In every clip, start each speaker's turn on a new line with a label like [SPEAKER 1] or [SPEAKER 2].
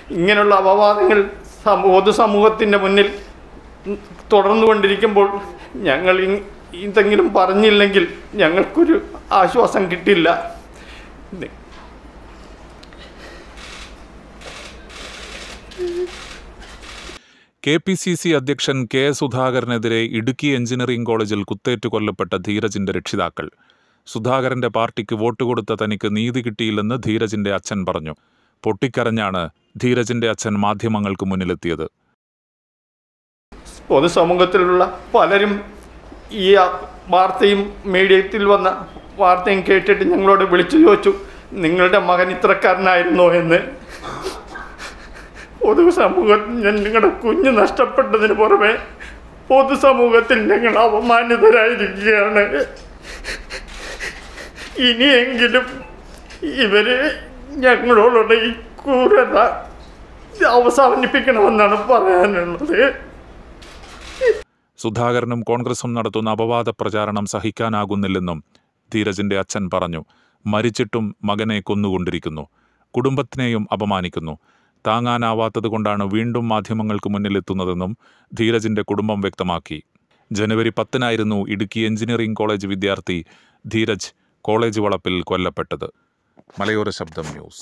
[SPEAKER 1] ഇങ്ങനെയുള്ള അപവാദങ്ങൾ സമൂ- പൊതുസമൂഹത്തിൻ്റെ മുന്നിൽ തുടർന്നുകൊണ്ടിരിക്കുമ്പോൾ ഞങ്ങൾ ഇ- ഇതെങ്കിലും പറഞ്ഞില്ലെങ്കിൽ ഞങ്ങൾക്കൊരു ആശ്വാസം കിട്ടില്ല
[SPEAKER 2] കെ പി സി സി അധ്യക്ഷൻ കെ സുധാകരനെതിരെ ഇടുക്കി എഞ്ചിനീയറിംഗ് കോളേജിൽ കുത്തേറ്റ് കൊല്ലപ്പെട്ട ധീരജിന്റെ രക്ഷിതാക്കൾ സുധാകരന്റെ പാർട്ടിക്ക് വോട്ട് കൊടുത്ത തനിക്ക് നീതി കിട്ടിയില്ലെന്ന് ധീരജിന്റെ അച്ഛൻ പറഞ്ഞു പൊട്ടിക്കരഞ്ഞാണ് ധീരജിന്റെ അച്ഛൻ മാധ്യമങ്ങൾക്ക് മുന്നിലെത്തിയത്
[SPEAKER 1] പൊതുസമൂഹത്തിലുള്ള പലരും ഈ ആ- വാർത്തയും മീഡിയത്തിൽ വന്ന വാർത്തയും കേട്ടിട്ട് ഞങ്ങളോട് വിളിച്ചു ചോദിച്ചു നിങ്ങളുടെ മകൻ ഇത്രക്കാരനായിരുന്നോ എന്ന് പൊതുസമൂഹത്തിൽ ഞാൻ- നിങ്ങളുടെ കുഞ്ഞ് നഷ്ടപ്പെട്ടതിന് പുറമെ പൊതുസമൂഹത്തിൽ ഞങ്ങൾ അപമാനിതരായിരിക്കുകയാണ് ഇനിയെങ്കിലും ഇവര് ഞങ്ങളോടുള്ള ഈ ക്രൂരത അവസാനിപ്പിക്കണമെന്നാണ് പറയാനുള്ളത്
[SPEAKER 2] സുധാകരനും കോൺഗ്രസും നടത്തുന്ന അപവാദ പ്രചാരണം സഹിക്കാനാകുന്നില്ലെന്നും ധീരജിന്റെ അച്ഛൻ പറഞ്ഞു മരിച്ചിട്ടും മകനെ കൊന്നുകൊണ്ടിരിക്കുന്നു കുടുംബത്തിനെയും അപമാനിക്കുന്നു താങ്ങാനാവാത്തതുകൊണ്ടാണ് വീണ്ടും മാധ്യമങ്ങൾക്ക് മുന്നിലെത്തുന്നതെന്നും ധീരജിന്റെ കുടുംബം വ്യക്തമാക്കി ജനുവരി പത്തിനായിരുന്നു ഇടുക്കി എഞ്ചിനീയറിംഗ് കോളേജ് വിദ്യാർത്ഥി ധീരജ് കോളേജ് വളപ്പിൽ കൊല്ലപ്പെട്ടത് മലയോര ശബ്ദം ന്യൂസ്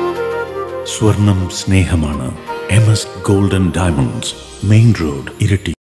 [SPEAKER 3] സ്വർണം സ്നേഹമാണ് M S golden diamonds main road ഇരട്ടി